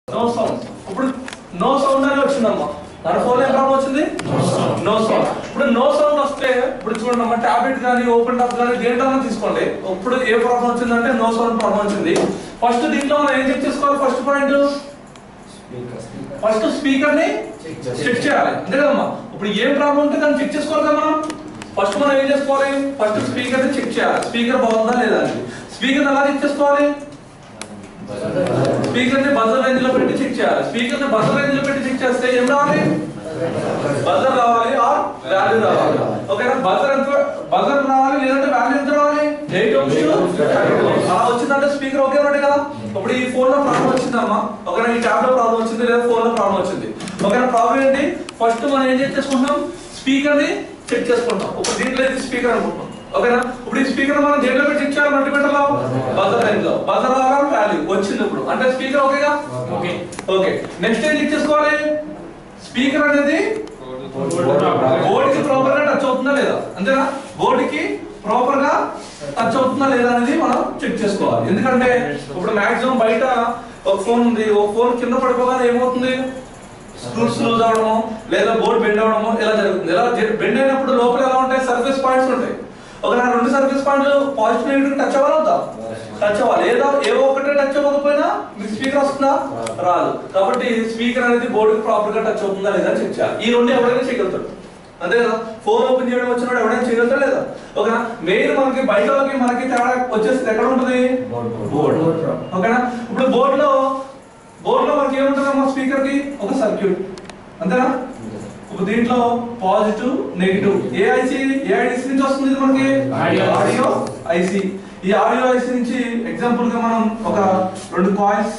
No sound ఇప్పుడు no sound అని వచ్చిందమ్మా మన ఫోన్ ఏం ప్రాబ్లం వచ్చింది నో సౌండ్ ఇప్పుడు నో సౌండ్ వస్తే ఇప్పుడు చూడండి అమ్మా టాబ్లెట్ కానీ ఓపెన్ టాప్ కానీ దేంట్లో తీసుకోండి ఇప్పుడు ఏ ప్రాబ్లం వచ్చిందంటే నో సౌండ్ ప్రాబ్లం వచ్చింది ఫస్ట్ దీంట్లో మనం ఏం చెక్ చేసుకోవాలి ఫస్ట్ పాయింట్ ఫస్ట్ స్పీకర్ ని చెక్ చేయాలి అంతే కదమ్మా ఇప్పుడు ఏం ప్రాబ్లం ఉంటే దాన్ని చెక్ చేసుకోవాలి కదా మనం ఫస్ట్ మనం ఏం చేసుకోవాలి ఫస్ట్ స్పీకర్ ని చెక్ చేయాలి స్పీకర్ బాగుందా లేదా అని స్పీకర్ ఎలా చెక్ చేసుకోవాలి స్పీకర్ ని బజర్ రేంజ్ లో పెట్టి చెక్ చేయాలి స్పీకర్ ని బజర్ రేంజ్ లో పెట్టి చెక్ చేస్తే ఏం రావాలి బజర్ రావాలి ఆర్ వాల్యూ రావాలి ఓకేనా బజర్ ఎంత బజర్ రావాలి లేదంటే వాల్యూ ఎంత రావాలి ఎయిట్ అలా వచ్చిందంటే స్పీకర్ ఓకే ఉన్నట్టే కదా ఇప్పుడు ఈ ఫోన్ లో ప్రాబ్లం వచ్చిందమ్మా ఓకేనా ఈ ట్యాబ్ లో ప్రాబ్లం వచ్చింది లేదా ఫోన్ లో ప్రాబ్లం వచ్చింది ఓకేనా ప్రాబ్లం ఏంటి ఫస్ట్ మనం ఏం చెక్ చేసుకుంటాం స్పీకర్ ని చెక్ చేసుకుంటాం ఇప్పుడు దీంట్లో ఇది స్పీకర్ అనుకుంటాం ఓకేనా ఇప్పుడు ఈ స్పీకర్ మనం దేంట్లో పెట్టి చెక్ చేయాలి మల్టీమీటర్ లో బజర్ రేంజ్ లో బజర్ రావాలి వాల్యూ వచ్చింది ఇప్పుడు అంటే స్పీకర్ ఓకేగా ఓకే ఓకే నెక్స్ట్ ఏం చెక్ చేసుకోవాలి స్పీకర్ అనేది బోర్డ్ కి ప్రాపర్ గా టచ్ అవుతుందా లేదా అంతేనా బోర్డ్ కి ప్రాపర్ గా టచ్ అవుతుందా లేదా అనేది మనం చెక్ చేసుకోవాలి ఎందుకంటే ఇప్పుడు మాక్సిమం బయట ఒక ఫోన్ ఉంది ఒక ఫోన్ కింద పడిపోగానే ఏమవుతుంది స్క్రూస్ లూజ్ అవడము లేదా బోర్డ్ బెండ్ అవడము ఇలా జరుగుతుంది ఇలా బెండ్ అయినప్పుడు లోపల ఎలా ఉంటాయి సర్ఫేస్ పాయింట్స్ ఉంటాయి ఒక నా రెండు సర్ఫేస్ పాయింట్లు పాజిటివ్ నెగిటివ్ టచ్ అవ్వాలి అవుతా టచ్ అవ్వాలి ఏదో ఏవో ఒకటే టచ్ అవ్వకపోయినా మీకు స్పీకర్ వస్తుందా రాదు కాబట్టి స్పీకర్ అనేది బోర్డుకి ప్రాపర్ గా టచ్ అవుతుందా లేదా చెక్ చేయాలి ఈ రెండు ఎవరైనా చేయగలుగుతాడు అంతే కదా ఫోన్ ఓపెన్ చేయడం వచ్చినప్పుడు ఎవరైనా చేయగలుగుతాడు లేదా ఓకేనా మెయిన్ మనకి బయట వాళ్ళకి మనకి తేడా వచ్చేసి ఎక్కడ ఉంటుంది బోర్డు ఓకేనా ఇప్పుడు బోర్డు లో బోర్డు లో మనకి ఏముంటుంది మా స్పీకర్ కి ఒక సర్క్యూట్ అంతేనా ఇప్పుడు దీంట్లో పాజిటివ్ నెగిటివ్ ఏ ఐసి ఏ ఐసి నుంచి వస్తుంది ఇది మనకి Audio. ఆడియో ఐసి ఈ ఆడియో ఐసి నుంచి ఎగ్జాంపుల్ గా మనం ఒక రెండు కాయిల్స్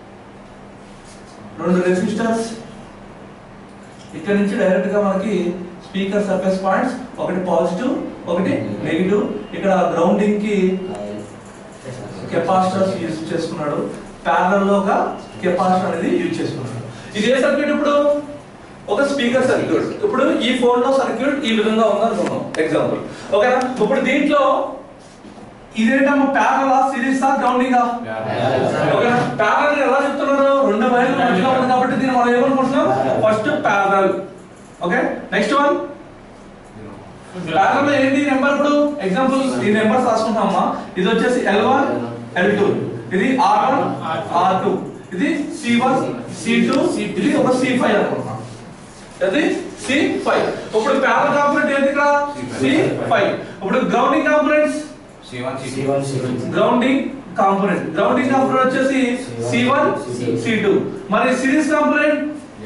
రెండు రెసిస్టర్స్ ఇక్కడ నుంచి డైరెక్ట్ గా మనకి స్పీకర్ సర్ఫేస్ పాయింట్స్ ఒకటి పాజిటివ్ ఒకటి నెగిటివ్ ఇక్కడ గ్రౌండింగ్ కి కెపాసిటర్స్ యూజ్ చేసుకున్నాడు ప్యారల్ లోగా కెపాసిటర్ అనేది యూజ్ చేసుకున్నాడు ఇది ఏ సర్క్యూట్ ఇప్పుడు ఒక స్పీకర్ సర్క్యూట్ ఇప్పుడు ఈ ఫోన్ లో సర్క్యూట్ ఈ విధంగా ఉంది అనుకున్నాం ఎగ్జాంపుల్ ఓకేనా ఇప్పుడు దీంట్లో ఇదేంటమ్మా ప్యారల్ సిరీస్ గ్రౌండింగ్ ఓకేనా ప్యారల్ ఎలా చెప్తున్నారు రెండు వైర్లు మధ్యలో ఉంది కాబట్టి దీన్ని మనం ఏమనుకుంటున్నాం first parallel okay next one parallel ఏంటి నెంబర్ ఇప్పుడు ఎగ్జాంపుల్ ఈ నెంబర్స్ రాసుకుంటామా ఇది వచ్చేసి ఎల్ వన్ ఎల్ టూ ఇది ఆర్ వన్ ఆర్ టూ ఇది సి వన్ సి టూ ఇది ఒక సి ఫైవ్ అనుకుంటున్నాం అది సి ఫైవ్ ఇప్పుడు ప్యారల్ కాంపోనెంట్ ఏంటి ఇక్కడ సి ఫైవ్ ఇప్పుడు grounding components grounding component grounding component వచ్చేసి సి వన్ సి టూ మరి series component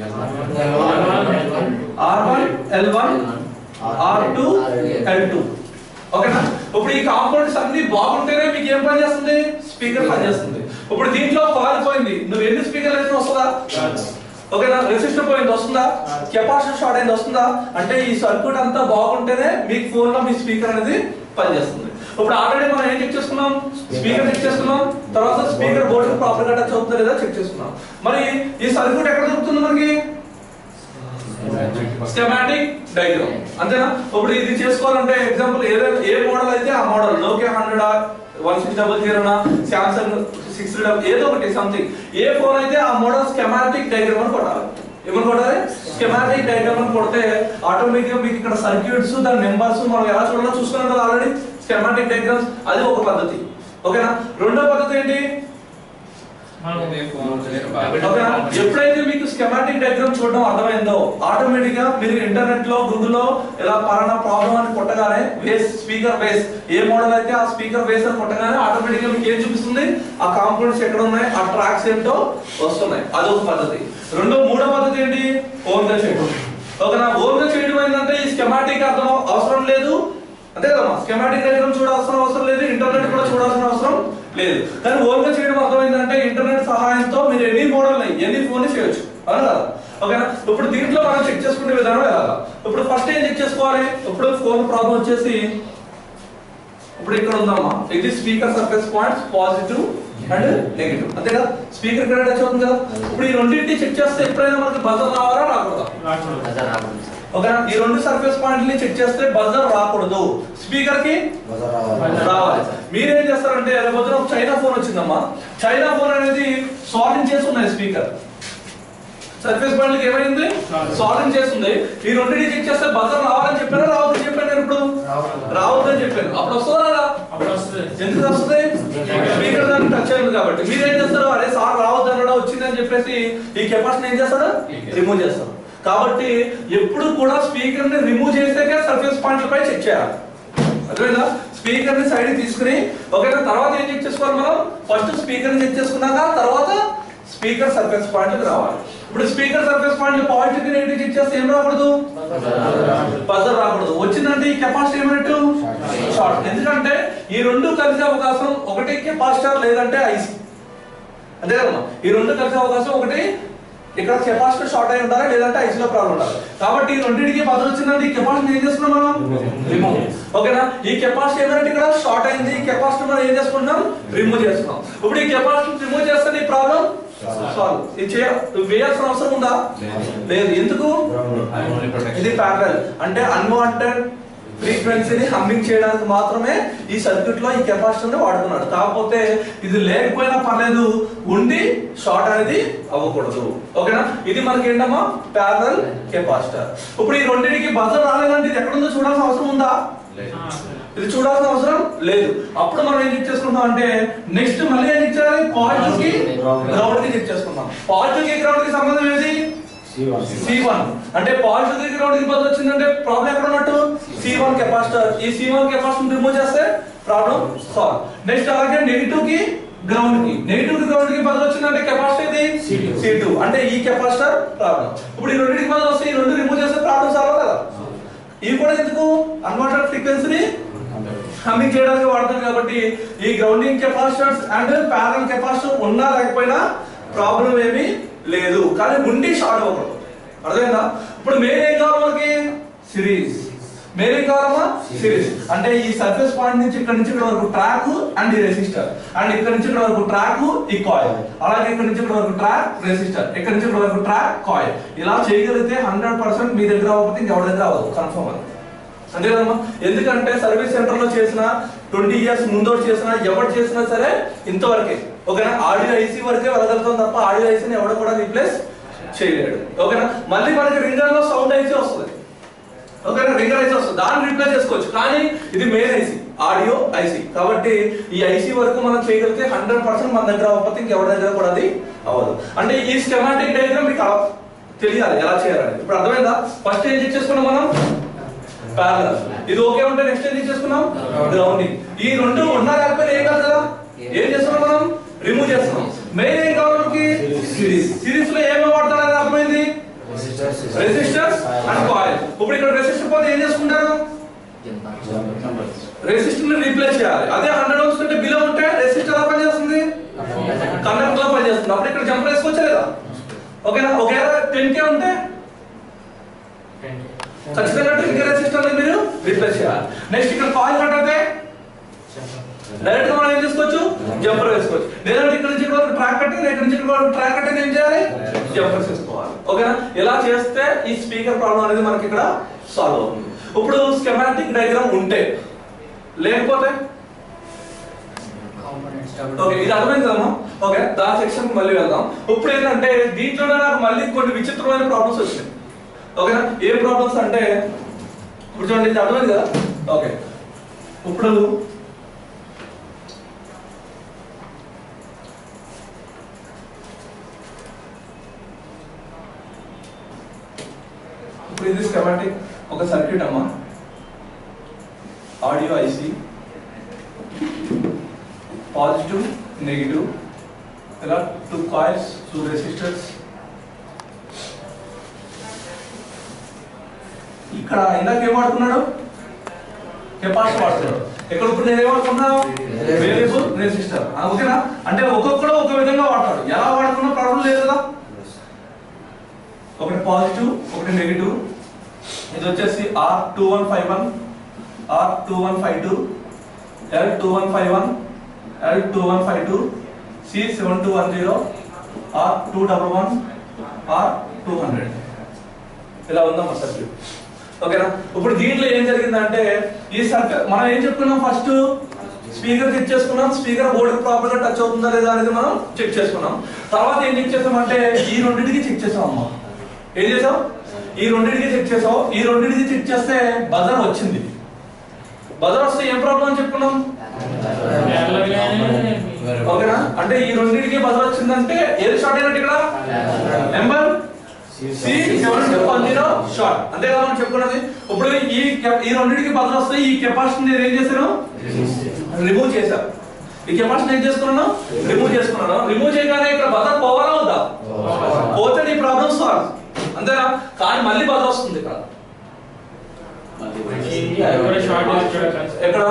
R one L one R two L two ఓకేనా ఇప్పుడు ఈ కాంపోనెంట్స్ అన్ని బాగుంటేనే మీకు ఏం పని చేస్తుంది స్పీకర్ పని చేస్తుంది ఇప్పుడు దీంట్లో పవర్ పోయింది నువ్వు ఎన్ని స్పీకర్లు వేసిన వస్తుందా ఓకేనా రెసిస్టర్ పోయింది వస్తుందా కెపాసిటర్ షార్ట్ అయింది వస్తుందా అంటే ఈ సర్క్యూట్ అంతా బాగుంటేనే మీకు ఫోన్ లో మీ స్పీకర్ అనేది పనిచేస్తుంది ఇప్పుడు ఆల్రెడీ మనం ఏం చెక్ చేసుకున్నాం స్పీకర్ చెక్ చేసుకున్నాం తర్వాత స్పీకర్ బోర్డు ప్రాపర్ గా టచ్ అవుతుందా లేదా చెక్ చేసుకున్నాం మరి ఈ సర్క్యూట్ ఎక్కడ దొరుకుతుంది మనకి స్కెమాటిక్ డయాగ్రామ్ అంతేనా ఇప్పుడు ఇది చేసుకోవాలంటే ఎగ్జాంపుల్ ఏదైనా ఏ మోడల్ అయితే ఆ model Nokia hundred one six double zero Samsung six double ఏదో ఒకటి సంథింగ్ ఏ ఫోన్ అయితే ఆ మోడల్ స్కెమాటిక్ డయాగ్రామ్ అని కొట్టాలి ఏమని కొట్టాలి స్కెమాటిక్ డయాగ్రామ్ అని కొడితే ఆటోమేటిక్ గా మీకు ఇక్కడ సర్క్యూట్స్ దాని నెంబర్స్ మనం ఎలా చూడాలో చూసుకున్నాం కదా ఆల్రెడీ స్కెమాటిక్ డయాగ్రామ్స్ అది ఒక పద్ధతి ఓకేనా రెండో పద్ధతి ఏంటి ఓకేనా ఎప్పుడైతే మీకు స్కెమాటిక్ డయాగ్రామ్ చూడడం అర్థమైందో ఆటోమేటిక్ గా మీరు ఇంటర్నెట్ లో గూగుల్ లో ఇలా పలానా ప్రాబ్లం అని కొట్టగానే బేస్ స్పీకర్ బేస్ ఏ మోడల్ అయితే ఆ స్పీకర్ బేస్ అని కొట్టగానే ఆటోమేటిక్ గా మీకు ఏం చూపిస్తుంది ఆ కాంపోనెంట్స్ ఎక్కడ ఉన్నాయి ఆ ట్రాక్స్ ఏంటో వస్తున్నాయి అదొక పద్ధతి రెండో మూడో పద్ధతి ఏంటి ఓన్ గా చేయడం ఓకేనా ఓన్ గా చేయడం ఏంటంటే ఈ స్కెమాటిక్ అర్థం అవసరం లేదు అంతే కదమ్మా స్కెమాటిక్ డయాగ్రామ్ చూడాల్సిన అవసరం లేదు ఇంటర్నెట్ కూడా చూడాల్సిన అవసరం లేదు కానీ ఓన్ గా చేయడం అర్థమైందంటే ఇంటర్నెట్ సహాయంతో మీరు ఎన్ని మోడల్ ఎన్ని ఫోన్ చేయొచ్చు అవును కదా ఓకేనా ఇప్పుడు దీంట్లో మనం చెక్ చేసుకునే విధానం ఎలాగా ఇప్పుడు ఫస్ట్ ఏం చెక్ చేసుకోవాలి ఇప్పుడు ఫోన్ ప్రాబ్లం వచ్చేసి ఇప్పుడు ఇక్కడ ఉందమ్మా ఇది speaker surface points positive and negative అంతే కదా స్పీకర్ ఇక్కడ టచ్ అవుతుంది కదా ఇప్పుడు ఈ రెండింటిని చెక్ చేస్తే ఎప్పుడైనా మనకి బజర్ రావాలా రాకూడదా ఓకేనా ఈ రెండు సర్ఫేస్ పాయింట్ని చెక్ చేస్తే బజర్ రాకూడదు స్పీకర్ కి రావాలి మీరేం చేస్తారంటే రేపు పొద్దున ఒక చైనా ఫోన్ వచ్చిందమ్మా చైనా ఫోన్ అనేది సాలిన్ చేసి ఉన్నాయి స్పీకర్ సర్ఫేస్ పాయింట్ ఏమైంది సాల్వింగ్ చేస్తుంది ఈ రెండింటిని చెక్ చేస్తే బజర్ రావాలని చెప్పారా రావద్దని చెప్పాను నేను ఇప్పుడు రావద్దని చెప్పాను అప్పుడు వస్తుందా రాదా? అప్పుడు వస్తుంది ఎందుకు వస్తుంది స్పీకర్ దాన్ని టచ్ అయింది కాబట్టి మీరు ఏం చేస్తారు అరే సార్ రావద్దు అనడా వచ్చిందని చెప్పేసి ఈ కెపాసిటీ ఏం చేస్తాడు రిమూవ్ చేస్తారు కాబట్టి ఎప్పుడు కూడా స్పీకర్ ని రిమూవ్ చేసాకే సర్ఫేస్ పాయింట్ల పై చెక్ చేయాలి అర్థమైందా స్పీకర్ ని సైడ్ తీసుకుని ఓకేనా తర్వాత ఏం చెక్ చేసుకోవాలి మనం ఫస్ట్ స్పీకర్ ని చెక్ చేసుకున్నాక తర్వాత స్పీకర్ సర్ఫేస్ పాయింట్ రావాలి ఇప్పుడు speaker surface point positive negative check చేస్తే ఏం రాకూడదు బజర్ రాకూడదు వచ్చిందంటే ఈ కెపాసిటీ ఏమైనట్టు షార్ట్ ఎందుకంటే ఈ రెండు కలిసే అవకాశం ఒకటి కెపాసిటర్ లేదంటే ఐసీ అంతే కదమ్మా ఈ రెండు కలిసే అవకాశం ఒకటి ఇక్కడ కెపాసిటర్ షార్ట్ అయి ఉండాలి లేదంటే ఐసీలో ప్రాబ్లం ఉండాలి కాబట్టి ఈ రెండింటికి బదులు వచ్చిందంటే ఈ కెపాసిటీ ఏం చేస్తున్నాం మనం రిమూవ్ ఓకేనా ఈ కెపాసిటీ ఏమైనా ఇక్కడ షార్ట్ అయింది ఈ కెపాసిటీ మనం ఏం చేసుకుంటున్నాం రిమూవ్ చేస్తున్నాం ఇప్పుడు ఈ కెపాసిటీ రిమూవ్ చేస్తే ఈ ప్రాబ్లం సాల్వ్ ఇది చేయ వేయాల్సిన అవసరం ఉందా లేదు ఎందుకు ఇది ప్యారల్ అంటే అన్వాంటెడ్ ఫ్రీక్వెన్సీని హమ్మింగ్ చేయడానికి మాత్రమే ఈ సర్క్యూట్ లో ఈ కెపాసిటర్ ని వాడుతున్నాడు కాకపోతే ఇది లేకపోయినా పర్లేదు ఉండి షార్ట్ అనేది అవ్వకూడదు ఓకేనా ఇది మనకి ఏంటమ్మా ప్యారల్ కెపాసిటర్ ఇప్పుడు ఈ రెండింటికి బజర్ రాలేదంటే ఇది ఎక్కడుందో చూడాల్సిన అవసరం ఉందా ఇది చూడాల్సిన అవసరం లేదు అప్పుడు మనం ఏం చెక్ చేసుకుంటాం అంటే నెక్స్ట్ మళ్ళీ ఏం చెక్ చేయాలి పాజిటివ్ కి గ్రౌండ్ కి చెక్ చేసుకుంటాం పాజిటివ్ కి గ్రౌండ్ కి సంబంధం ఏది సి వన్ అంటే పాజిటివ్ కి గ్రౌండ్ కి బదులు వచ్చిందంటే ప్రాబ్లం ఎక్కడ ఉన్నట్టు సి వన్ కెపాసిటర్ ఈ సి వన్ కెపాసిటర్ రిమూవ్ చేస్తే ప్రాబ్లం సాల్వ్ నెక్స్ట్ అలాగే నెగిటివ్ కి గ్రౌండ్ కి నెగిటివ్ కి గ్రౌండ్ కి బదులు వచ్చిందంటే కెపాసిటర్ ఇది సి టూ అంటే ఈ కెపాసిటర్ ప్రాబ్లం ఇప్పుడు ఈ రెండింటికి బదులు వస్తే ఈ రెండు రిమూవ్ చేస్తే ప్రాబ్లం సాల్వ్ కదా ఇవి కూడా ఎందుకు అన్వాంటెడ్ ఫ్రీక్వెన్సీని హమ్మింగ్ చేయడానికి వాడతాం కాబట్టి ఈ grounding capacitors and parallel capacitor ఉన్నా లేకపోయినా ప్రాబ్లం ఏమీ లేదు కానీ ఉండి షార్ట్ అవ్వకూడదు అర్థమైందా ఇప్పుడు మెయిన్ ఏం కావాలి మనకి సిరీస్ మెయిన్ ఏం కావాలమ్మా సిరీస్ అంటే ఈ సర్ఫేస్ పాయింట్ నుంచి ఇక్కడ నుంచి ఇక్కడ వరకు ట్రాక్ అండ్ ఈ రెసిస్టర్ అండ్ ఇక్కడ నుంచి ఇక్కడ వరకు ట్రాక్ ఈ కాయిల్ అలాగే ఇక్కడ నుంచి ఇక్కడ వరకు ట్రాక్ రెసిస్టర్ ఇక్కడ నుంచి ఇక్కడ వరకు ట్రాక్ కాయిల్ ఇలా చేయగలిగితే హండ్రెడ్ పర్సెంట్ మీ దగ్గర అవ్వకపోతే ఇంకెవరి దగ్గర అవ్వదు కన్ఫర్మ్ అది అంతే కదమ్మా ఎందుకంటే సర్వీస్ సెంటర్ లో చేసిన ట్వంటీ ఇయర్స్ ముందు చేసిన ఎవరు చేసినా సరే ఇంతవరకే ఓకేనా ఆడియో ఐసీ వరకే వెళ్ళగలుగుతాం తప్ప ఆడియో ఐసీని ఎవడ కూడా రీప్లేస్ చేయలేడు ఓకేనా మళ్ళీ మనకి రింగర్ లో సౌండ్ ఐసీ వస్తుంది ఓకేనా రింగర్ ఐసీ వస్తుంది దాన్ని రీప్లేస్ చేసుకోవచ్చు కానీ ఇది మెయిన్ ఐసీ ఆడియో ఐసీ కాబట్టి ఈ ఐసీ వరకు మనం చేయగలిగితే హండ్రెడ్ పర్సెంట్ మన దగ్గర అవ్వకపోతే ఇంకెవరి దగ్గర కూడా అది అవ్వదు అంటే ఈ స్కెమాటిక్ డయాగ్రామ్ మీకు అలా తెలియాలి ఎలా చేయాలని ఇప్పుడు అర్థమైందా ఫస్ట్ ఏం చెక్ చేసుకున్నాం మనం ప్యారలల్ ఇది ఓకే ఉంటే నెక్స్ట్ ఏం చేసుకున్నాం గ్రౌండింగ్ ఈ రెండు ఉన్నా లేకపోయినా ఏం కాదు కదా ఏం చేస్తున్నాం మనం రిమూవ్ చేస్తున్నాం మెయిన్ ఏం కావాలి మనకి సిరీస్ సిరీస్ లో ఏమేమి వాడతారని అర్థమైంది రెసిస్టర్స్ అండ్ కాయిల్ ఇప్పుడు ఇక్కడ రెసిస్టర్ పోతే ఏం చేసుకుంటారు రెసిస్టర్ ని రీప్లేస్ చేయాలి అదే హండ్రెడ్ ఓమ్స్ కంటే బిలో ఉంటే రెసిస్టర్ ఎలా పనిచేస్తుంది కండక్టర్ లో పనిచేస్తుంది అప్పుడు ఇక్కడ జంప్ వేసుకోవచ్చా లేదా ఓకేనా ఒకవేళ టెన్ కే ఉంటే ఖచ్చితంగా టెన్ కే రెసిస్టర్ ని మీరు రీప్లేస్ చేయాలి నెక్స్ట్ ఇక్కడ కాయిల్ కట్ అయితే డైరెక్ట్ గా మనం ఏం చేసుకోవచ్చు జంపర్ వేసుకోవచ్చు లేదంటే ఇక్కడ నుంచి ఇక్కడ ట్రాక్ కట్టి ఇక్కడ నుంచి ఇక్కడ ట్రాక్ కట్టి ఏం చేయాలి జంపర్ చేసుకోవాలి ఓకేనా ఇలా చేస్తే ఈ స్పీకర్ ప్రాబ్లం అనేది మనకి ఇక్కడ సాల్వ్ అవుతుంది ఇప్పుడు స్కెమాటిక్ డయాగ్రామ్ ఉంటే లేకపోతే ఓకే ఇది అర్థమైంది కదమ్మా ఓకే దాని సెక్షన్ మళ్ళీ వెళ్దాం ఇప్పుడు ఏంటంటే దీంట్లోనే నాకు మళ్ళీ కొన్ని విచిత్రమైన ప్రాబ్లమ్స్ వచ్చినాయి ఓకేనా ఏ ప్రాబ్లమ్స్ అంటే ఇప్పుడు చూడండి ఇది అర్థమైంది కదా ఓకే ఇప్పుడు ఇప్పుడు ఇది స్కెమాటిక్ ఒక సర్క్యూట్ అమ్మా ఆడియో ఐసి పాజిటివ్ నెగిటివ్ ఇలా టూ కాయిల్స్ టూ రెసిస్టర్స్ ఇక్కడ ఇందాక ఏం వాడుతున్నాడు కెపాసిటర్ వాడుతున్నాడు ఇక్కడ ఇప్పుడు నేను ఏమనుకున్నా వేరియబుల్ రెసిస్టర్ ఓకేనా అంటే ఒక్కొక్కడు ఒక విధంగా వాడతాడు ఎలా వాడుకున్నా ప్రాబ్లం లేదు కదా ఒకటి పాజిటివ్ ఒకటి నెగిటివ్ ఇది వచ్చేసి R two one five one R two one five two L two one five one L two one five two C seven two one zero R two double one R two hundred ఇలా ఉందమ్మా circuit ఓకేనా ఇప్పుడు దీంట్లో ఏం జరిగిందంటే ఈ circuit మనం ఏం చెప్పుకున్నాం ఫస్ట్ స్పీకర్ చెక్ చేసుకున్నాం స్పీకర్ బోర్డు ప్రాపర్ గా టచ్ అవుతుందా లేదా అనేది మనం చెక్ చేసుకున్నాం తర్వాత ఏం చెక్ చేసామంటే ఈ రెండింటికి చెక్ చేసాం అమ్మా ఏం చేసాం ఈ రెండింటికి చెక్ చేసాం ఈ రెండింటికి చెక్ చేస్తే బజర్ వచ్చింది బజర్ వస్తే ఏం ప్రాబ్లం అని చెప్పుకున్నాం ఓకేనా అంటే ఈ రెండింటికి బజర్ వచ్చిందంటే ఏది షార్ట్ అయినట్టు ఇక్కడ number C seven two one zero short అంతే కదా మనం చెప్పుకున్నది ఇప్పుడు ఈ కెప్- ఈ రెండింటికి బదులు వస్తే ఈ కెపాసిటీ నేను ఏం చేశాను రిమూవ్ చేశాను ఈ కెపాసిటీ ఏం చేసుకున్నాను రిమూవ్ చేసుకున్నాను రిమూవ్ చేయగానే ఇక్కడ బదర్ పోవాలా వద్దా పోతే నీ ప్రాబ్లమ్ సాల్వ్ అంతేనా కానీ మళ్ళీ బదర్ వస్తుంది ఇక్కడ ఎక్కడ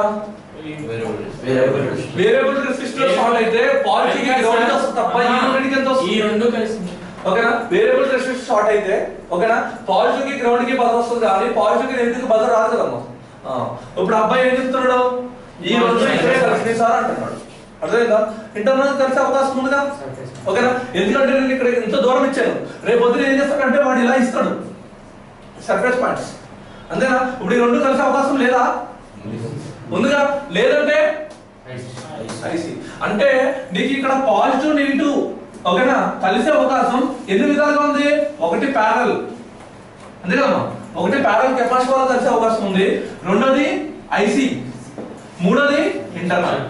వేరియబుల్ రెసిస్టర్ షార్ట్ అయితే పాజిటివ్ కి గ్రౌండ్ వస్తుంది తప్ప ఈ రెండింటికి ఎంత ఈ వస్తుంది రెండు కలిసి ఓకేనా వేరియబుల్ రెసిస్టర్ షార్ట్ అయితే ఓకేనా పాజిటివ్ కి గ్రౌండ్ కి బదర్ వస్తుంది కానీ పాజిటివ్ కి నెగిటివ్ కి బదర్ రాదు కదమ్మా ఆ, ఇప్పుడు అబ్బాయి ఏం చెప్తున్నాడు ఈ రెండు ఇక్కడే కలిసి సార్ అంటున్నాడు అర్థమైందా ఇంటర్నల్ కలిసే అవకాశం ఉందిగా ఓకేనా ఎందుకంటే నేను ఇక్కడ ఇంత దూరం ఇచ్చాను రేపు పొద్దున ఏం చేస్తాడంటే వాడు ఇలా ఇస్తాడు సర్ఫేస్ పాయింట్స్ అంతేనా ఇప్పుడు ఈ రెండు కలిసే అవకాశం లేదా ఉందిగా లేదంటే ఐసి అంటే నీకు ఇక్కడ పాజిటివ్ నెగిటివ్ ఓకేనా కలిసే అవకాశం ఎన్ని విధాలుగా ఉంది ఒకటి ప్యారల్ అంతే కదమ్మా ఒకటి ప్యారల్ కెపాసిటీ వల్ల కలిసే అవకాశం ఉంది రెండోది ఐసి మూడోది ఇంటర్నల్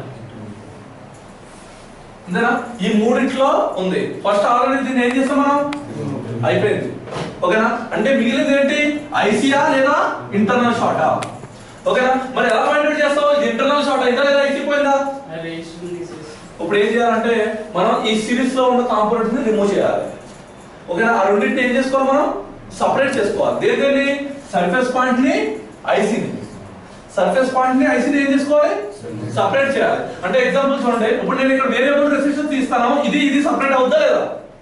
అంతేనా ఈ మూడిట్లో ఉంది ఫస్ట్ ఆల్రెడీ దీన్ని ఏం చేస్తాం మనం అయిపోయింది ఓకేనా అంటే మిగిలింది ఏంటి ఐసీఆ లేదా ఇంటర్నల్ షార్టా ఓకేనా మరి ఎలా ఫైండ్ అవుట్ చేస్తావు ఇది ఇంటర్నల్ షార్ట్ అయిందా లేదా ఐసీ పోయిందా ఇప్పుడు ఏం చేయాలంటే మనం ఈ సిరీస్ లో ఉన్న కాంపోనెంట్స్ ని రిమూవ్ చేయాలి ఓకేనా ఆ రెండింటిని ఏం చేసుకోవాలి మనం సపరేట్ చేసుకోవాలి దేని సర్ఫేస్ పాయింట్ ని ఐసీని సర్ఫేస్ పాయింట్ ని ఐసీని ఏం చేసుకోవాలి సపరేట్ చేయాలి అంటే ఎగ్జాంపుల్ చూడండి ఇప్పుడు నేను ఇక్కడ వేరియబుల్ రెసిస్టెన్స్ తీస్తాను ఇది ఇది సపరేట్ అవుద్దా లేదా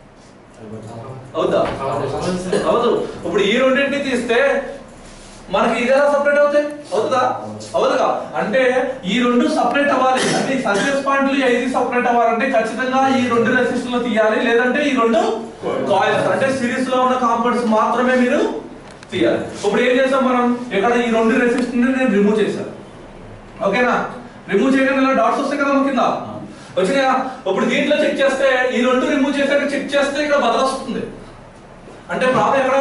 అవుద్దా అవదు ఇప్పుడు ఈ రెండింటిని తీస్తే మనకి ఇది ఎలా సపరేట్ అవుతాయి అవుతుందా అవుతుందా అంటే ఈ రెండు సపరేట్ అవ్వాలి అంటే సర్ఫేస్ పాయింట్లు ఐదు సపరేట్ అవ్వాలంటే ఖచ్చితంగా ఈ రెండు రెసిస్టర్లు తీయాలి లేదంటే ఈ రెండు కాయిల్స్ అంటే సిరీస్ లో ఉన్న కాంపౌండ్స్ మాత్రమే మీరు తీయాలి ఇప్పుడు ఏం చేసాం మనం ఇక్కడ ఈ రెండు రెసిస్టర్ ని నేను రిమూవ్ చేశాను ఓకేనా రిమూవ్ చేయగానే ఇలా డాట్స్ వస్తాయి కదా కింద వచ్చినాయా ఇప్పుడు దీంట్లో చెక్ చేస్తే ఈ రెండు రిమూవ్ చేశాక చెక్ చేస్తే ఇక్కడ బదలు వస్తుంది అంటే ప్రాబ్లం ఎక్కడ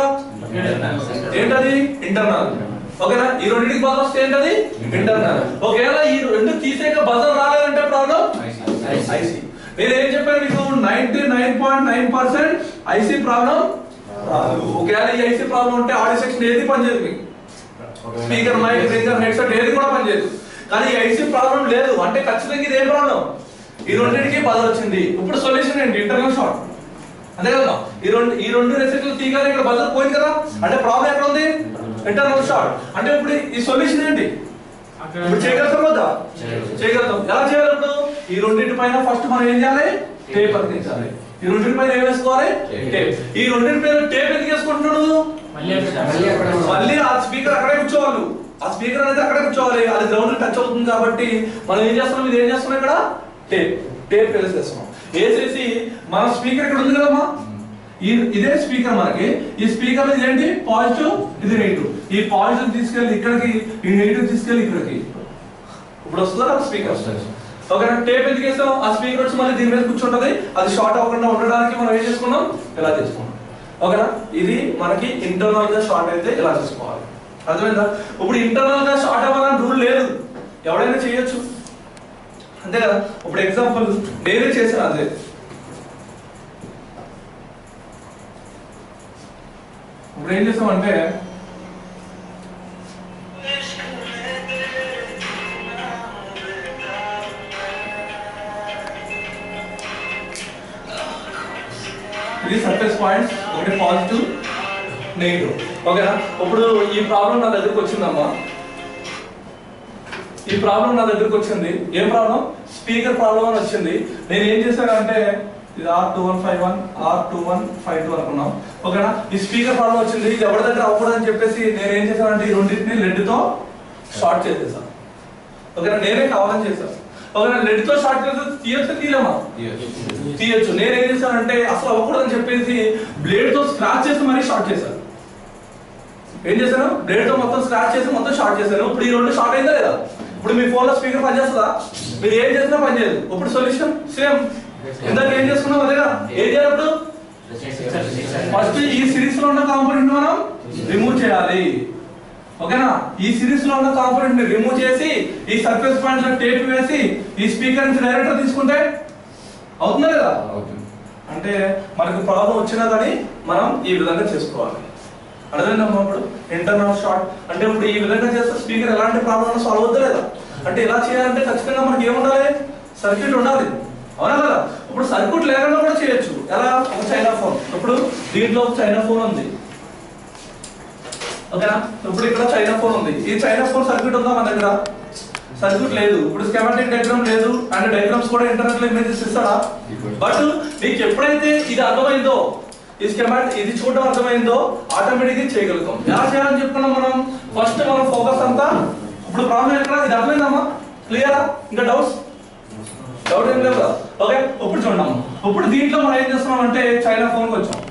ఏంటది ఇంటర్నల్ ఓకేనా ఈ రెండింటికి బదులు వస్తే ఏంటది ఇంటర్నల్ ఒకవేళ ఈ రెండు తీసేక బదులు రాలేదంటే ప్రాబ్లం ఐసీ నేను ఏం చెప్పాను మీకు ninety nine point nine percent IC problem ఒకవేళ ఈ ఐసీ ప్రాబ్లం ఉంటే ఆడియో సెక్షన్ ఏది పనిచేయదు మీకు స్పీకర్ మైక్ రింగర్ హెడ్సెట్ ఏది కూడా పనిచేయదు కానీ ఈ ఐసీ ప్రాబ్లం లేదు అంటే ఖచ్చితంగా ఇది ఏం ప్రాబ్లం ఈ రెండింటికి బదులు వచ్చింది ఇప్పుడు సొల్యూషన్ ఏంటి ఇంటర్నల్ షార్ట్ అంతే కదా ఈ రెండు ఈ రెండు రెసిపీలు తీయగానే ఇక్కడ బదులు పోయింది కదా అంటే ప్రాబ్లం ఎక్కడ ఉంది ఇంటర్నల్ షార్ట్ అంటే ఇప్పుడు ఈ సొల్యూషన్ ఏంటి ఇప్పుడు చేయగలుగుతాం కదా చేయగలుగుతాం ఎలా చేయాలి ఇప్పుడు ఈ రెండింటి పైన ఫస్ట్ మనం ఏం చేయాలి టేప్ అతికించాలి ఈ రెండింటి పైన ఏం వేసుకోవాలి టేప్ ఈ రెండింటి పైన టేప్ ఎందుకు వేసుకుంటున్నాడు నువ్వు? మళ్ళీ ఆ స్పీకర్ అక్కడే కూర్చోవాలి ఆ స్పీకర్ అనేది అక్కడే కూర్చోవాలి అది గ్రౌండ్ టచ్ అవుతుంది కాబట్టి మనం ఏం చేస్తున్నాం ఇది ఏం చేస్తున్నాం ఇక్కడ టేప్ టేప్ వేసేస్తున్నాం వేసేసి మన స్పీకర్ ఇక్కడ ఉంది కదమ్మా ఈ ఇదే స్పీకర్ మనకి ఈ స్పీకర్ ఇది ఏంటి పాజిటివ్ ఇది నెగిటివ్ ఈ పాజిటివ్ తీసుకెళ్ళి ఇక్కడికి ఈ నెగిటివ్ తీసుకెళ్ళి ఇక్కడికి ఇప్పుడు వస్తుందా నాకు స్పీకర్ ఓకేనా టేప్ ఎందుకు వేస్తాం ఆ స్పీకర్ వచ్చి మళ్ళీ దీని మీద కూర్చుంటది అది షార్ట్ అవ్వకుండా ఉండడానికి మనం ఏం చేసుకున్నాం ఇలా చేసుకున్నాం ఓకేనా ఇది మనకి ఇంటర్నల్ గా షార్ట్ అయితే ఇలా చేసుకోవాలి అర్థమైందా ఇప్పుడు ఇంటర్నల్ గా షార్ట్ అవ్వాలని రూల్ లేదు ఎవడైనా చేయొచ్చు అంతే కదా ఇప్పుడు ఎగ్జాంపుల్ నేనే చేశాను అదే ఇప్పుడు ఏం చేసామంటే ఇది సర్ఫేస్ పాయింట్స్ ఒకటి పాజిటివ్ నెగిటివ్ ఓకేనా ఇప్పుడు ఈ ప్రాబ్లం నా దగ్గరకు వచ్చిందమ్మా ఈ ప్రాబ్లం నా దగ్గరకు వచ్చింది ఏం ప్రాబ్లం స్పీకర్ ప్రాబ్లం అని వచ్చింది నేను ఏం చేశానంటే ఇది R two one five one R two one five two అనుకున్నాం ఓకేనా ఈ స్పీకర్ ప్రాబ్లం వచ్చింది ఇది ఎవరి దగ్గర అవ్వకూడదని చెప్పేసి నేను ఏం చేశానంటే ఈ రెండింటిని లెడ్ తో షార్ట్ చేసేసాను ఓకేనా నేనే కావాలని చేశాను ఓకేనా లెడ్ తో షార్ట్ చేస్తే తీయొచ్చు తీయలేమా తీయొచ్చు నేను ఏం చేశానంటే అసలు అవ్వకూడదని చెప్పేసి బ్లేడ్ తో స్క్రాచ్ చేసి మరీ షార్ట్ చేశాను ఏం చేశాను బ్లేడ్ తో మొత్తం స్క్రాచ్ చేసి మొత్తం షార్ట్ చేశాను ఇప్పుడు ఈ రెండు షార్ట్ అయిందా లేదా ఇప్పుడు మీ ఫోన్ లో స్పీకర్ పనిచేస్తుందా మీరు ఏం చేసినా పనిచేయదు ఇప్పుడు సొల్యూషన్ సేమ్ ఇందాక ఏం చేసుకున్నాం అదేగా ఏం చేయాలి ఇప్పుడు ఫస్ట్ ఈ సిరీస్ లో ఉన్న కాంపోనెంట్ మనం రిమూవ్ చేయాలి ఓకేనా ఈ సిరీస్ లో ఉన్న కాంపోనెంట్ ని రిమూవ్ చేసి ఈ సర్ఫేస్ పాయింట్ లో టేప్ వేసి ఈ స్పీకర్ నుంచి డైరెక్ట్ తీసుకుంటే అవుతుందా లేదా అంటే మనకు ప్రాబ్లం వచ్చినా కానీ మనం ఈ విధంగా చేసుకోవాలి అర్థమైందమ్మా ఇప్పుడు ఇంటర్నల్ షార్ట్ అంటే ఇప్పుడు ఈ విధంగా చేస్తే స్పీకర్ ఎలాంటి ప్రాబ్లం సాల్వ్ అవుతుందా లేదా అంటే ఇలా చేయాలంటే ఖచ్చితంగా మనకి ఏముండాలి సర్క్యూట్ ఉండాలి అవునా కదా ఇప్పుడు సర్క్యూట్ లేకుండా కూడా చేయొచ్చు ఎలా ఒక చైనా ఫోన్ ఇప్పుడు దీంట్లో ఒక చైనా ఫోన్ ఉంది ఓకేనా ఇప్పుడు ఇక్కడ చైనా ఫోన్ ఉంది ఈ చైనా ఫోన్ సర్క్యూట్ ఉందా మన దగ్గర సర్క్యూట్ లేదు ఇప్పుడు స్కెమాటిక్ డయాగ్రామ్ లేదు అండ్ డయాగ్రామ్స్ కూడా ఇంటర్నెట్ లో ఇమేజెస్ ఇస్తాడా బట్ నీకు ఎప్పుడైతే ఇది అర్థమైందో ఈ స్కెమాటిక్ ఇది చూడడం అర్థమైందో ఆటోమేటిక్ గా చేయగలుగుతాం ఎలా చేయాలని చెప్పుకున్నాం మనం ఫస్ట్ మనం ఫోకస్ అంతా ఇప్పుడు ప్రాబ్లం ఎక్కడ ఇది అర్థమైందమ్మా క్లియరా ఇంకా డౌట్స్ డౌట్ ఏం లేదు కదా ఓకే ఇప్పుడు చూడండి ఇప్పుడు దీంట్లో మనం ఏం చేస్తున్నాం అంటే చైనా ఫోన్ కి వచ్చాం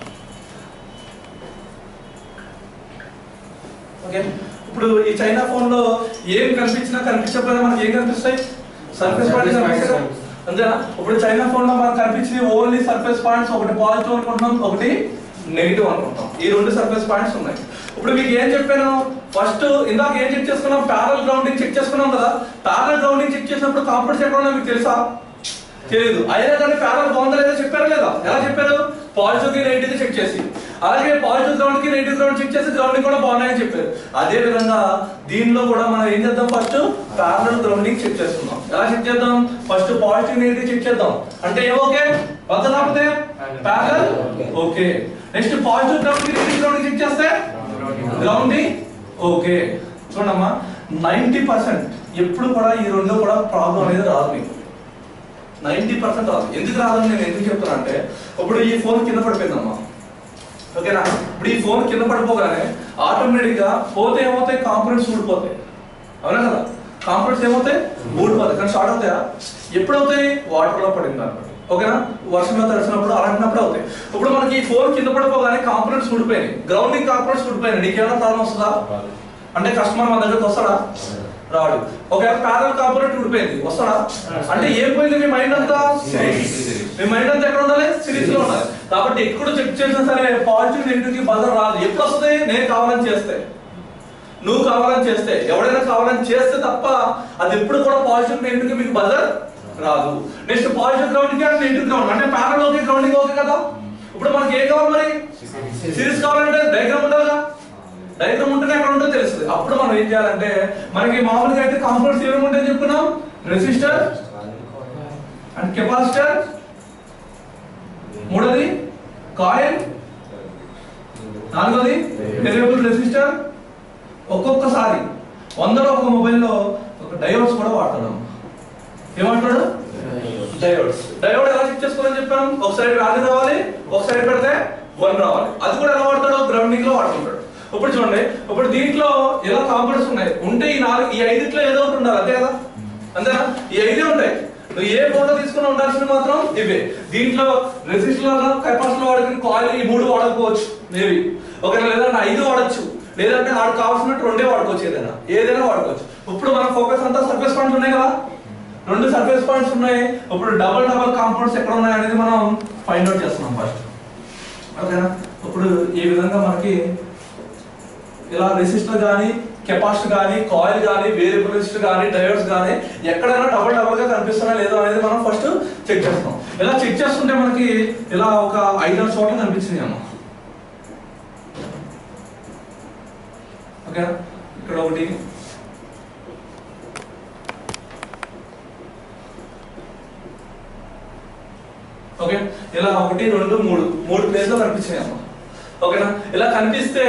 ఓకే ఇప్పుడు ఈ చైనా ఫోన్ లో ఏం కనిపించినా కనిపించకపోయినా మనకి ఏం కనిపిస్తాయి సర్ఫేస్ పాయింట్స్ కనిపిస్తాయి అంతేనా ఇప్పుడు చైనా ఫోన్ లో మనకు కనిపించింది ఓన్లీ సర్ఫేస్ పాయింట్స్ ఒకటి పాజిటివ్ అనుకుంటున్నాం ఒకటి నెగిటివ్ అనుకుంటాం ఈ రెండు సర్ఫేస్ పాయింట్స్ ఉన్నాయి ఇప్పుడు మీకు ఏం చెప్పాను ఫస్ట్ ఇందాక ఏం చెక్ చేసుకున్నాం ప్యారల్ గ్రౌండింగ్ చెక్ చేసుకున్నాం కదా ప్యారల్ గ్రౌండింగ్ చెక్ చేసినప్పుడు కాంపౌండ్స్ ఎక్కడ ఉన్నాయో మీకు తెలుసా తెలియదు అయినా కానీ ప్యారల్ బాగుందా లేదా చెప్పారు లేదా ఎలా చెప్పారు పాజిటివ్ కి నెగిటివ్ కి చెక్ చేసి అలాగే పాజిటివ్ గ్రౌండ్ కి నెగిటివ్ గ్రౌండ్ చెక్ చేసి గ్రౌండింగ్ కూడా బాగున్నాయని చెప్పారు అదే విధంగా దీనిలో కూడా మనం ఏం చేద్దాం ఫస్ట్ ప్యారల్ గ్రౌండింగ్ చెక్ చేసుకుందాం ఎలా చెక్ చేద్దాం ఫస్ట్ పాజిటివ్ నెగిటివ్ చెక్ చేద్దాం అంటే ఏం ఓకే వద్ద తప్పితే parallel okay next positive ground కి నెగిటివ్ గ్రౌండ్ చెక్ చేస్తే గ్రౌండింగ్ ఓకే చూడమ్మా నైంటీ పర్సెంట్ ఎప్పుడు కూడా ఈ రెండు కూడా ప్రాబ్లం అనేది రాదు మీకు నైంటీ పర్సెంట్ రాదు ఎందుకు రాదని నేను ఎందుకు చెప్తున్నా అంటే ఇప్పుడు ఈ ఫోన్ కింద పడిపోయిందమ్మా ఓకేనా ఇప్పుడు ఈ ఫోన్ కింద పడిపోగానే ఆటోమేటిక్ గా పోతే ఏమవుతాయి కాంపనెంట్స్ ఊడిపోతాయి అవునా కదా కాంపనెంట్స్ ఏమవుతాయి ఊడిపోతాయి కానీ షార్ట్ అవుతాయా ఎప్పుడు అవుతాయి వాటర్ లో పడింది అనుకోండి ఓకేనా వర్షంలో తడిసినప్పుడు అలాంటినప్పుడు అవుతాయి ఇప్పుడు మనకి ఈ ఫోన్ కింద పడిపోగానే కాంపనెంట్స్ ఊడిపోయినాయి గ్రౌండింగ్ కాంపనెంట్స్ ఊడిపోయినాయి నీకేమైనా ప్రాబ్లం వస్తుందా అంటే కస్టమర్ మన దగ్గరకు వస్తాడా రాడు ఒకవేళ ప్యారల్ కాంపోనెంట్ ఊడిపోయింది వస్తాడా అంటే ఏం పోయింది మీ మైండ్ అంతా సిరీస్ మీ మైండ్ అంతా ఎక్కడ ఉండాలి సిరీస్ లో ఉండాలి కాబట్టి ఎక్కడ చెక్ చేసినా సరే పాజిటివ్ నెగిటివ్ కి బజర్ రాదు ఎప్పుడు వస్తుంది నేను కావాలని చేస్తే నువ్వు కావాలని చేస్తే ఎవడైనా కావాలని చేస్తే తప్ప అది ఎప్పుడు కూడా పాజిటివ్ నెగిటివ్ కి మీకు బజర్ రాదు next positive grounding and negative ground అంటే ప్యారల్ ఓకే గ్రౌండింగ్ ఓకే కదా ఇప్పుడు మనకి ఏం కావాలి మరి సిరీస్ కావాలంటే డయాగ్రామ్ ఉండాలిగా డయాగ్రామ్ ఉంటేనే ఎక్కడ ఉంటుందో తెలుస్తుంది అప్పుడు మనం ఏం చేయాలంటే మనకి మామూలుగా అయితే కాంపౌండ్స్ ఏమేమి ఉంటాయని చెప్పుకున్నాం రెసిస్టర్ అండ్ కెపాసిటర్ మూడోది కాయిల్ నాలుగోది వేరియబుల్ రెసిస్టర్ ఒక్కొక్కసారి వందలో ఒక మొబైల్లో ఒక డయోడ్స్ కూడా వాడుతున్నాం ఏమంటాడు డయోడ్స్ డయోడ్ ఎలా చెక్ చేసుకోవాలని చెప్పాను ఒక సైడ్ వ్యాల్యూ రావాలి ఒక సైడ్ పెడితే వన్ రావాలి అది కూడా ఎలా వాడతాడు గ్రౌండింగ్ లో వాడుకుంటాడు ఇప్పుడు చూడండి ఇప్పుడు దీంట్లో ఎలా కాంపౌండ్స్ ఉన్నాయి ఉంటే ఈ నాలుగు ఈ ఐదిట్లో ఏదో ఒకటి ఉండాలి అంతే కదా అంతేనా ఈ ఐదే ఉంటాయి నువ్వు ఏ ఫోటో తీసుకుని ఉండాల్సింది మాత్రం ఇవే దీంట్లో రెసిస్టర్ కెపాసిటర్ వాడుకుని కాయిల్ ఈ మూడు వాడకపోవచ్చు మేబీ ఒకవేళ లేదంటే ఐదు వాడచ్చు లేదంటే ఆడు కావాల్సినట్టు రెండే వాడుకోవచ్చు ఏదైనా ఏదైనా వాడుకోవచ్చు ఇప్పుడు మన ఫోకస్ అంతా సర్ఫేస్ పాయింట్స్ ఉన్నాయి కదా రెండు సర్ఫేస్ పాయింట్స్ ఉన్నాయి ఇప్పుడు డబల్ డబల్ కాంపౌండ్స్ ఎక్కడ ఉన్నాయి అనేది మనం ఫైండ్ అవుట్ చేస్తున్నాం ఫస్ట్ ఓకేనా ఇప్పుడు ఈ విధంగా మనకి ఇలా రెసిస్టర్ కానీ కెపాసిటర్ కానీ కాయిల్ కానీ వేరియబుల్ రెసిస్టర్ కానీ డయోడ్స్ కానీ ఎక్కడైనా డబల్ డబల్ గా కనిపిస్తున్నా లేదో అనేది మనం ఫస్ట్ చెక్ చేస్తాం ఇలా చెక్ చేస్తుంటే మనకి ఇలా ఒక ఐదారు చోట్ల కనిపించింది అమ్మ ఓకేనా ఇక్కడ ఒకటి ఓకే ఇలా ఒకటి రెండు మూడు మూడు ప్లేస్ లో కనిపించినాయి అమ్మ ఓకేనా ఇలా కనిపిస్తే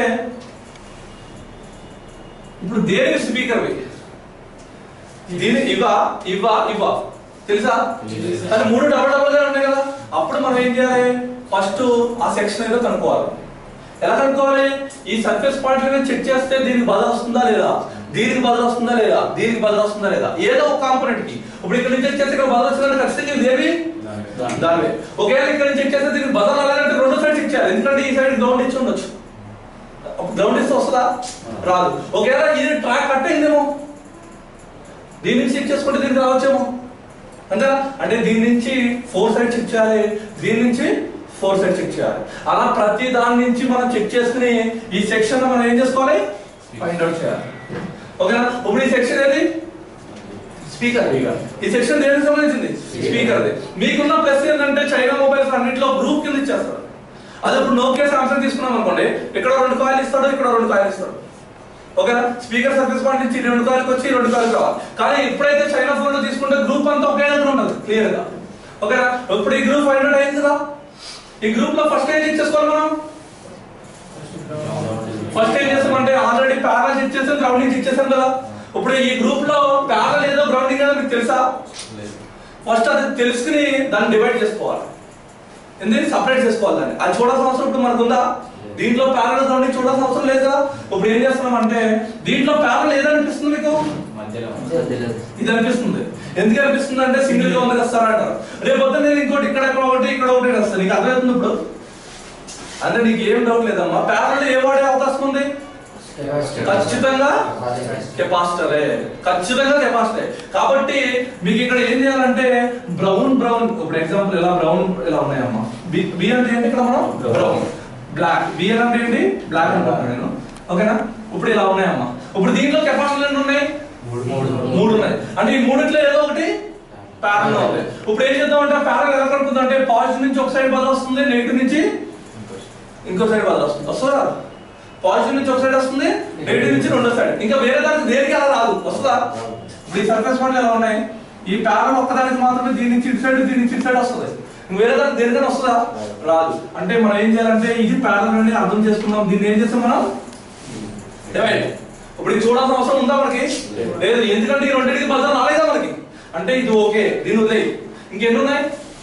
ఇప్పుడు దేనికి స్పీకర్ దీని ఇవా ఇవా ఇవా తెలుసా కానీ మూడు డబల్ డబల్ గా ఉన్నాయి కదా అప్పుడు మనం ఏం చేయాలి ఫస్ట్ ఆ సెక్షన్ ఏదో కనుక్కోవాలి ఎలా కనుక్కోవాలి ఈ సర్ఫేస్ పాయింట్ చెక్ చేస్తే దీనికి బదల్ వస్తుందా లేదా దీనికి బదల్ వస్తుందా లేదా దీనికి బదల్ వస్తుందా లేదా ఏదో ఒక కాంపోనెంట్ కి ఇప్పుడు ఇక్కడ నుంచి చెక్ చేస్తే ఇక్కడ బదల్ వచ్చిందంటే ఖచ్చితంగా ఇది ఏమి దానివే ఒకవేళ ఇక్కడ నుంచి చెక్ చేస్తే దీనికి బదల్ అలాగంటే రెండు సైడ్ చెక్ చేయాలి ఎందుకంటే ఈ సైడ్ గ్రౌండ్ ఇచ్చి ఉండొచ్చు గ్రౌండ్ ఇస్తే వస్తుందా రాదు ఒకవేళ ఇది ట్రాక్ కట్ అయిందేమో దీని నుంచి చెక్ చేసుకుంటే దీనికి రావచ్చేమో అంతేనా అంటే దీని నుంచి ఫోర్ సైడ్ చెక్ చేయాలి దీని నుంచి ఫోర్ సైడ్ చెక్ చేయాలి అలా ప్రతి దాని నుంచి మనం చెక్ చేసుకుని ఈ సెక్షన్ మనం ఏం చేసుకోవాలి ఫైండ్ అవుట్ చేయాలి ఓకేనా ఇప్పుడు ఈ సెక్షన్ ఏది స్పీకర్ ఈ సెక్షన్ దేనికి సంబంధించింది స్పీకర్ మీకున్న ప్లస్ ఏంటంటే చైనా మొబైల్స్ అన్నింటిలో గ్రూప్ కింద ఇచ్చేస్తారు అదే ఇప్పుడు నోకియా సామ్సంగ్ తీసుకున్నాం అనుకోండి ఇక్కడ రెండు కాయిల్ ఇస్తాడు ఇక్కడ రెండు కాయిల్ ఇస్తాడు ఓకేనా స్పీకర్ సర్వీస్ పాయింట్ నుంచి ఈ రెండు కాయిల్కి వచ్చి ఈ రెండు కాయిల్ కావాలి కానీ ఎప్పుడైతే చైనా ఫోన్ లో తీసుకుంటే గ్రూప్ అంతా ఒకే దగ్గర ఉండదు క్లియర్ గా ఓకేనా ఇప్పుడు ఈ గ్రూప్ ఫైండ్ అవుట్ అయింది కదా ఈ గ్రూప్ లో ఫస్ట్ ఏం చెక్ చేసుకోవాలి మనం ఫస్ట్ ఏం చేస్తామంటే ఆల్రెడీ ప్యారల్ చెక్ చేసాం గ్రౌండింగ్ చెక్ చేసాం కదా ఇప్పుడు ఈ గ్రూప్ లో ప్యారల్ ఏదో గ్రౌండింగ్ ఏదో మీకు తెలుసా ఫస్ట్ అది తెలుసుకుని దాన్ని డివైడ్ చేసుకోవాలి ఎందుకు సపరేట్ చేసుకోవాలి దాన్ని అది చూడాల్సిన అవసరం ఇప్పుడు మనకు ఉందా దీంట్లో ప్యారల్ గ్రౌండింగ్ చూడాల్సిన అవసరం లేదు కదా ఇప్పుడు ఏం చేస్తున్నాం అంటే దీంట్లో ప్యారల్ ఏదనిపిస్తుంది మీకు మధ్యలో ఇది అనిపిస్తుంది ఎందుకు అనిపిస్తుంది అంటే సింగిల్ గా ఉంది కదా సార్ అంటారు రేపు పొద్దున్న నేను ఇంకోటి ఇక్కడ ఎక్కడ ఒకటి ఇక్కడ ఒకటి వస్తాను నీకు అర్థమవుతుంది ఇప్పుడు అంటే నీకు ఏం డౌట్ లేదమ్మా ప్యారల్ ఏ వాడే అవకాశం ఉంది ఖచ్చితంగా కెపాసిటరే ఖచ్చితంగా కెపాసిటరే కాబట్టి మీకు ఇక్కడ ఏం చేయాలంటే బ్రౌన్ బ్రౌన్ ఇప్పుడు ఎగ్జాంపుల్ ఇలా బ్రౌన్ ఇలా ఉన్నాయమ్మా బి బి అంటే ఏంటి ఇక్కడ మనం బ్రౌన్ బ్లాక్ బి అంటే ఏంటి బ్లాక్ అంటాను నేను ఓకేనా ఇప్పుడు ఇలా ఉన్నాయమ్మా ఇప్పుడు దీంట్లో కెపాసిటర్ ఎన్ని ఉన్నాయి మూడు ఉన్నాయి అంటే ఈ మూడిట్లో ఏదో ఒకటి ప్యారల్ ఉంది ఇప్పుడు ఏం చేద్దాం అంటే ప్యారల్ ఎలా కలుపుతుంది అంటే పాజిటివ్ నుంచి ఒక సైడ్ బదులు వస్తుంది నెగిటివ్ నుంచి ఇంకో సైడ్ బదులు వస్తుంది వస్తుందా పాజిటివ్ నుంచి ఒక సైడ్ వస్తుంది నెగిటివ్ నుంచి రెండో సైడ్ ఇంకా వేరే దానికి దేనికి అలా రాదు వస్తుందా ఇప్పుడు ఈ సర్ఫేస్ పాయింట్లు ఎలా ఉన్నాయి ఈ ప్యారల్ ఒక్కదానికి మాత్రమే దీని నుంచి ఇటు సైడ్ దీని నుంచి ఇటు సైడ్ వస్తుంది ఇంక వేరే దానికి దేనికైనా వస్తుందా రాదు అంటే మనం ఏం చేయాలంటే ఇది ప్యారల్ అని అర్థం చేసుకున్నాం దీన్ని ఏం చేస్తాం మనం డివైడ్ ఇప్పుడు ఇది చూడాల్సిన అవసరం ఉందా మనకి లేదు ఎందుకంటే ఈ రెండింటికి బదులు రాలేదా మనకి అంటే ఇది ఓకే దీని వదిలేయి ఇంకెన్ని ఉన్నాయి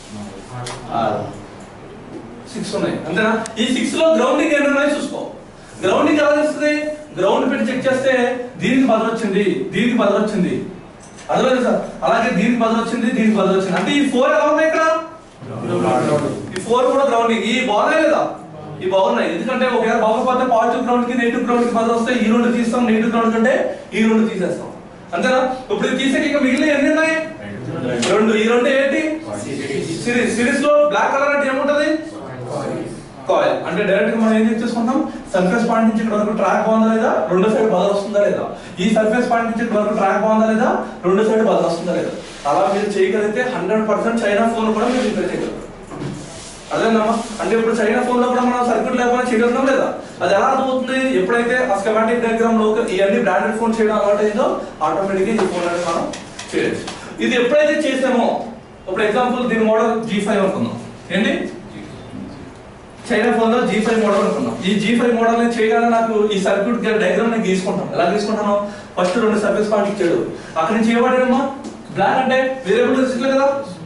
సిక్స్ ఉన్నాయి అంతేనా ఈ సిక్స్ లో గ్రౌండింగ్ ఎన్ని ఉన్నాయి చూసుకో గ్రౌండింగ్ ఎలా తెలుస్తుంది గ్రౌండ్ పెట్టి చెక్ చేస్తే దీనికి బదులు వచ్చింది దీనికి బదులు వచ్చింది అర్థమైంది సార్ అలాగే దీనికి బదులు వచ్చింది దీనికి బదులు వచ్చింది అంటే ఈ ఫోర్ ఎలా ఉన్నాయి ఇక్కడ ఈ ఫోర్ కూడా గ్రౌండింగ్ ఈ బాగున్నాయి లేదా ఈ బాగున్నాయి ఎందుకంటే ఒకవేళ బాగోకపోతే పాజిటివ్ గ్రౌండ్ కి నెగిటివ్ గ్రౌండ్ కి బదులు వస్తే ఈ రెండు తీస్తాం నెగిటివ్ గ్రౌండ్ కంటే ఈ రెండు తీసేస్తాం అంతేనా ఇప్పుడు ఇది తీసాక ఇంకా మిగిలిన ఎన్ని ఉన్నాయి రెండు ఈ రెండు ఏంటి సిరీస్ సిరీస్ లో బ్లాక్ కలర్ అంటే ఏముంటది కాయిల్ అంటే డైరెక్ట్ గా మనం ఏం చెక్ చేసుకుంటాం సర్ఫేస్ పాయింట్ నుంచి ఇక్కడ వరకు ట్రాక్ బాగుందా లేదా రెండో సైడ్ బదులు వస్తుందా లేదా ఈ సర్ఫేస్ పాయింట్ నుంచి ఇక్కడ వరకు ట్రాక్ బాగుందా లేదా రెండో సైడ్ బదులు వస్తుందా లేదా అలా మీరు చేయగలిగితే హండ్రెడ్ పర్సెంట్ చైనా ఫోన్ కూడా మీరు రిపేర్ చేయగలరు అదేనమ్మా అంటే ఇప్పుడు చైనా ఫోన్ లో కూడా మనం సర్క్యూట్ లేకుండా చేయగలుగుతాం లేదా అది ఎలా అర్థమవుతుంది ఎప్పుడైతే ఆ స్కెమాటిక్ డయాగ్రామ్ లో ఇవన్నీ బ్రాండెడ్ ఫోన్ చేయడం అలవాటు అయిందో ఆటోమేటిక్ గా ఈ ఫోన్ అనేది మనం చేయొచ్చు ఇది ఎప్పుడైతే చేసామో ఇప్పుడు ఎగ్జాంపుల్ దీని మోడల్ జీ ఫైవ్ అనుకుందాం ఏంటి చైనా ఫోన్ లో జీ ఫైవ్ మోడల్ అనుకున్నాం ఈ జీ ఫైవ్ మోడల్ ని చేయగానే నాకు ఈ సర్క్యూట్ డయాగ్రామ్ నేను గీసుకుంటాను ఎలా గీసుకుంటాను ఫస్ట్ రెండు సర్ఫేస్ పాయింట్ ఇచ్చాడు అక్కడి నుంచి ఏవాడాడమ్మా బ్లాక్ అంటే వేరియబుల్ రిజిస్టర్ కదా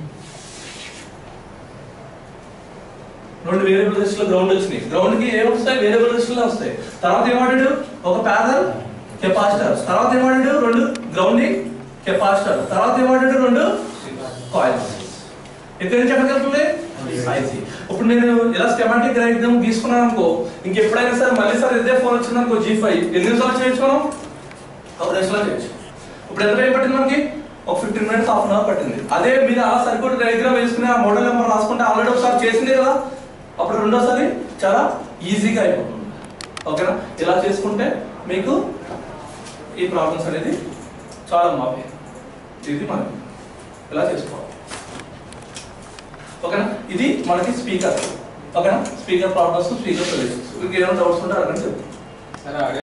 రెండు వేరియబుల్ లిస్ట్ లో గ్రౌండ్ వచ్చినాయి గ్రౌండ్ కి ఏం వస్తాయి వేరియబుల్ లిస్ట్ లో వస్తాయి తర్వాత ఏమాడాడు ఒక ప్యారల్ కెపాసిటర్ తర్వాత ఏమాడాడు రెండు గ్రౌండింగ్ కెపాసిటర్ తర్వాత ఏమాడాడు రెండు కాయిల్స్ ఎక్కడి నుంచి ఎక్కడికి వెళ్తుంది ఐసి ఇప్పుడు నేను ఇలా స్కెమాటిక్ డయాగ్రామ్ గీసుకున్నాను అనుకో ఇంకెప్పుడైనా సరే మళ్ళీ సార్ ఇదే ఫోన్ వచ్చింది అనుకో జీ ఫైవ్ ఎన్ని నిమిషాలు చేయొచ్చు మనం ఒక నిమిషంలో చేయొచ్చు ఇప్పుడు ఎంత టైం పట్టింది మనకి ఒక fifteen minutes half an hour పట్టింది అదే మీరు ఆ సర్క్యూట్ డయాగ్రామ్ వేసుకుని ఆ మోడల్ నెంబర్ రాసుకుంటే ఆల్రెడీ ఒకసారి చేసిందే కదా అప్పుడు రెండోసారి చాలా ఈజీగా అయిపోతుంది ఓకేనా ఇలా చేసుకుంటే మీకు ఈ ప్రాబ్లమ్స్ అనేది చాలా మాపే ఇది మనకి ఇలా చేసుకోవాలి ఓకేనా ఇది మనకి స్పీకర్ ఓకేనా స్పీకర్ ప్రాబ్లమ్స్ స్పీకర్ సొల్యూషన్స్ మీకు ఏమైనా డౌట్స్ ఉంటే అడగండి చెప్తాను సరే